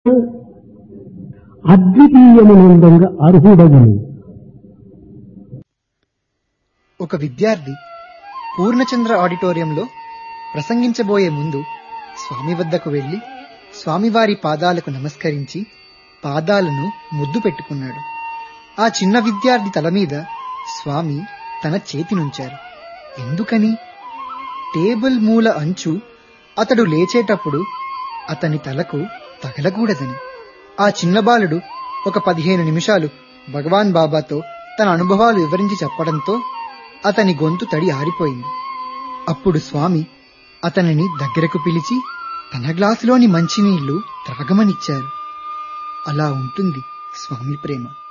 అద్వితీయమునందంగా అర్హుడగును ఒక విద్యార్థి పూర్ణచంద్ర ఆడిటోరియంలో ప్రసంగించబోయే ముందు స్వామి వద్దకు వెళ్లి స్వామివారి పాదాలకు నమస్కరించి పాదాలను ముద్దు పెట్టుకున్నాడు ఆ చిన్న విద్యార్థి తల మీద స్వామి తన చేతినుంచారు ఎందుకని టేబుల్ మూల అంచు అతడు లేచేటప్పుడు అతని తలకు తగలకూడదని ఆ చిన్న బాలుడు ఒక పదిహేను నిమిషాలు భగవాన్ బాబాతో తన అనుభవాలు వివరించి చెప్పడంతో అతని గొంతు తడి ఆరిపోయింది అప్పుడు స్వామి అతనిని దగ్గరకు పిలిచి తన గ్లాసులోని మంచినీళ్లు త్రాగమనిచ్చారు అలా ఉంటుంది స్వామి ప్రేమ